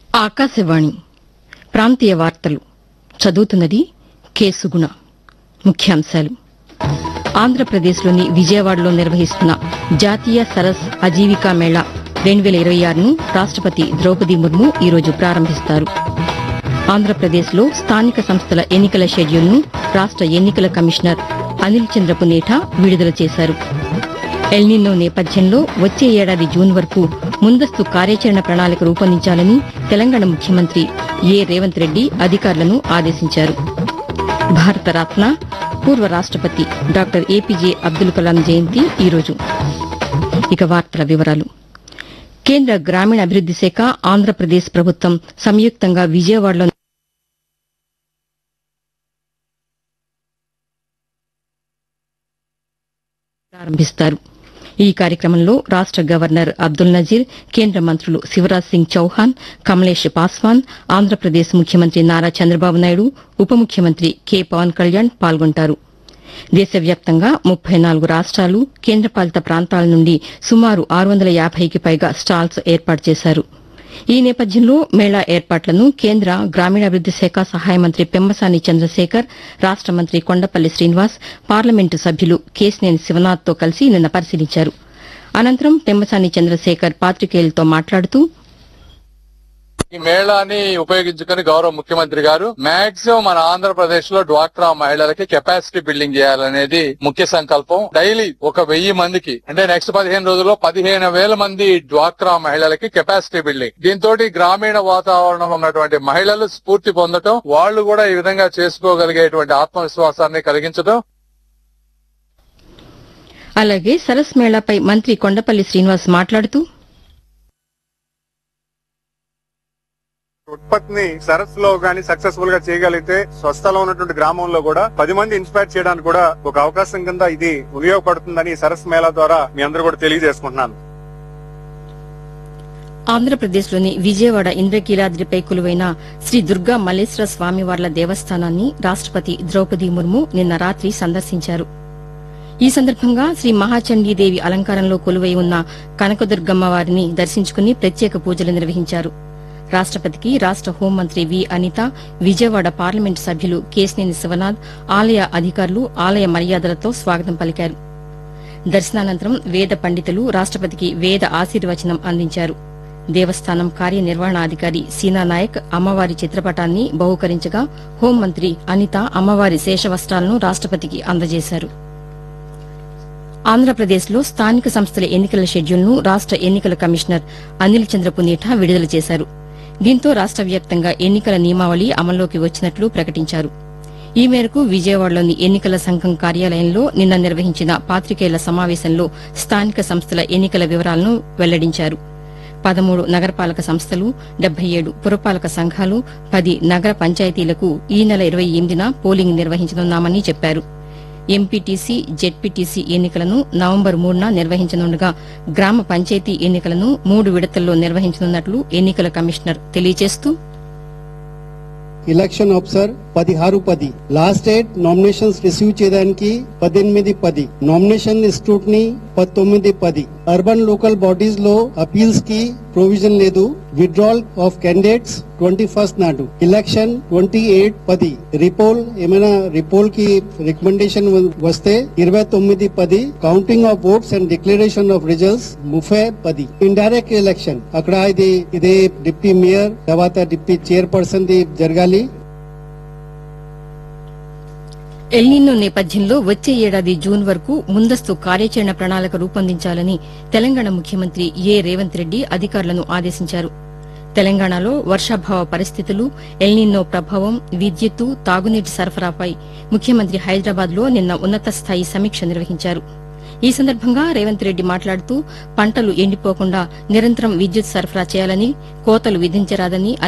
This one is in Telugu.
ఆకాశవాణి ప్రాంతీయ వార్తలు చదువుతున్నది కె సుగుణ ముఖ్యాంశాలు ఆంధ్రప్రదేశ్లోని విజయవాడలో నిర్వహిస్తున్న జాతీయ సరస్ అజీవికా మేళా రెండు వేల ఇరవై ఆరును రాష్టపతి ద్రౌపది ముర్ము ఈరోజు ప్రారంభిస్తారు ఆంధ్రప్రదేశ్లో స్థానిక సంస్థల ఎన్నికల షెడ్యూల్ను రాష్ట ఎన్నికల కమిషనర్ అనిల్ చంద్ర పునేఠా విడుదల చేశారు ఎల్నినో నేపథ్యంలో వచ్చే ఏడాది జూన్ వరకు ముందస్తు కార్యాచరణ ప్రణాళిక రూపొందించాలని తెలంగాణ ముఖ్యమంత్రి ఏ రేవంత్ రెడ్డి అధికారులను ఆదేశించారు భారతరత్న పూర్వ రాష్టపతి డాక్టర్ ఏపీజే అబ్దుల్ కలాం జయంతి ఈరోజు ఇక వార్తల వివరాలు కేంద్ర గ్రామీణాభివృద్ది శాఖ ఆంధ్రప్రదేశ్ ప్రభుత్వం సంయుక్తంగా విజయవాడలో ప్రారంభిస్తారు ఈ కార్యక్రమంలో రాష్ట గవర్నర్ అబ్దుల్ నజీర్ కేంద్ర మంత్రులు శివరాజ్ సింగ్ చౌహాన్ కమలేష్ పాస్వాన్ ఆంధ్రప్రదేశ్ ముఖ్యమంత్రి నారా చంద్రబాబు నాయుడు ఉప ముఖ్యమంత్రి కె పవన్ కళ్యాణ్ పాల్గొంటారు దేశవ్యాప్తంగా ముప్పై నాలుగు రాష్ట్రాలు కేంద్రపాలిత ప్రాంతాల నుండి సుమారు ఆరు వందల యాభైకి పైగా స్టాల్స్ ఏర్పాటు చేశారు ఈ నేపథ్యంలో మేళా ఏర్పాట్లను కేంద్ర గ్రామీణాభివృద్ది శాఖ సహాయ మంత్రి పెమ్మసాని చంద్రశేఖర్ రాష్ట మంత్రి కొండపల్లి శ్రీనివాస్ పార్లమెంటు సభ్యులు కేశినేని శివనాథ్తో కలిసి నిన్న పరిశీలించారు అనంతరం పెమ్మసాని చంద్రశేఖర్ పాతికేయులతో మాట్లాడుతూ ఈ మేళాని ఉపయోగించుకొని గౌరవ ముఖ్యమంత్రి గారు మాక్సిమం మన ఆంధ్రప్రదేశ్ లో డ్వాక్రా మహిళలకి కెపాసిటీ బిల్డింగ్ చేయాలనేది ముఖ్య సంకల్పం డైలీ ఒక వెయ్యి మందికి అంటే నెక్స్ట్ పదిహేను రోజుల్లో పదిహేను వేల మంది డ్వాక్రా మహిళలకి కెపాసిటీ బిల్డింగ్ దీంతో గ్రామీణ వాతావరణంలో ఉన్నటువంటి మహిళలు స్ఫూర్తి పొందటం వాళ్ళు కూడా ఈ విధంగా చేసుకోగలిగేటువంటి ఆత్మవిశ్వాసాన్ని కలిగించడం అలాగే సరస్ మేళాపై మంత్రి కొండపల్లి శ్రీనివాస్ మాట్లాడుతూ ఉత్పత్తిని సరస్సు లో గానీ సక్సెస్ఫుల్ గా చేయగలిగితే స్వస్థలో ఉన్నటువంటి గ్రామంలో కూడా పది మంది ఇన్స్పైర్ చేయడానికి కూడా ఒక అవకాశం కింద ఇది ఉపయోగపడుతుందని ఈ సరస్ మేళా ద్వారా మీ అందరూ కూడా తెలియజేసుకుంటున్నాను ఆంధ్రప్రదేశ్లోని విజయవాడ ఇంద్రకీలాద్రిపై కొలువైన శ్రీ దుర్గా మల్లేశ్వర స్వామివార్ల దేవస్థానాన్ని రాష్టపతి ద్రౌపది ముర్ము నిన్న రాత్రి సందర్శించారు ఈ సందర్భంగా శ్రీ మహాచండీదేవి అలంకారంలో కొలువై ఉన్న కనకదుర్గమ్మ వారిని దర్శించుకుని ప్రత్యేక పూజలు నిర్వహించారు రాష్టపతికి రాష్ట హోంమంత్రి వి అనిత విజయవాడ పార్లమెంటు సభ్యులు కేశినేని శివనాథ్ ఆలయ అధికారులు ఆలయ మర్యాదలతో స్వాగతం పలికారు దర్శనానంతరం వేద పండితులు రాష్టపతికి వేద ఆశీర్వచనం అందించారు దేవస్థానం కార్యనిర్వహణాధికారి సీనా నాయక్ అమ్మవారి చిత్రపటాన్ని బహుకరించగా హోంమంత్రి అనిత అమ్మవారి శేషవస్త్రాలను రాష్టపతికి అందజేశారు ఆంధ్రప్రదేశ్లో స్థానిక సంస్థల ఎన్నికల షెడ్యూల్ను రాష్ట ఎన్నికల కమిషనర్ అనిల్ చంద్ర పునేఠా విడుదల చేశారు దీంతో రాష్ట వ్యాప్తంగా ఎన్నికల నియమావళి అమల్లోకి వచ్చినట్లు ప్రకటించారు ఈ మేరకు విజయవాడలోని ఎన్నికల సంఘం కార్యాలయంలో నిన్న నిర్వహించిన పాతికేయుల సమావేశంలో స్థానిక సంస్థల ఎన్నికల వివరాలను వెల్లడించారు పదమూడు నగరపాలక సంస్థలు డెబ్బై ఏడు పురపాలక సంఘాలు పది నగర పంచాయతీలకు ఈ నెల ఇరవై ఎనిమిదిన పోలింగ్ నిర్వహించనున్నామని చెప్పారు ఎంపీటీసీ జెడ్పీటీసీ ఎన్నికలను నవంబర్ మూడున నిర్వహించనుండగా గ్రామ పంచాయతీ ఎన్నికలను మూడు విడతల్లో నిర్వహించనున్నట్లు ఎన్నికల కమిషనర్ తెలియజేస్తూ ఎలక్షన్ ఆఫీసర్ పదిహారు పది లాస్ట్ డేట్ నామినేషన్స్ రిసీవ్ చేయడానికి పద్దెనిమిది పది నామినేషన్ స్క్రూట్నీ పంతొమ్మిది పది అర్బన్ లోకల్ బాడీస్ లో అపీల్స్ కి ప్రొవిజన్ లేదు withdrawal of candidates twenty first నాడు ఎలక్షన్ ట్వంటీ ఎయిట్ పది రిపోల్ ఏమైనా రిపోల్ కి రికమెండేషన్ వస్తే ఇరవై తొమ్మిది పది counting of votes and declaration of results ముఫై పది ఇండైరెక్ట్ ఎలక్షన్ అక్కడ ఇది ఇదే డిప్యూటీ మేయర్ తర్వాత డిప్యూటీ చైర్పర్సన్ ది జరగాలి ఎల్నినో నేపథ్యంలో వచ్చే ఏడాది జూన్ వరకు ముందస్తు కార్యాచరణ ప్రణాళిక రూపొందించాలని తెలంగాణ ముఖ్యమంత్రి ఏ రేవంత్ రెడ్డి అధికారులను ఆదేశించారు తెలంగాణలో వర్షాభావ పరిస్థితులు ఎల్నినో ప్రభావం విద్యుత్తు తాగునీటి సరఫరాపై ముఖ్యమంత్రి హైదరాబాద్ లో నిన్న ఉన్నత స్థాయి సమీక్ష నిర్వహించారు ఈ సందర్భంగా రేవంత్ రెడ్డి మాట్లాడుతూ పంటలు ఎండిపోకుండా నిరంతరం విద్యుత్ సరఫరా చేయాలని కోతలు విధించరాదని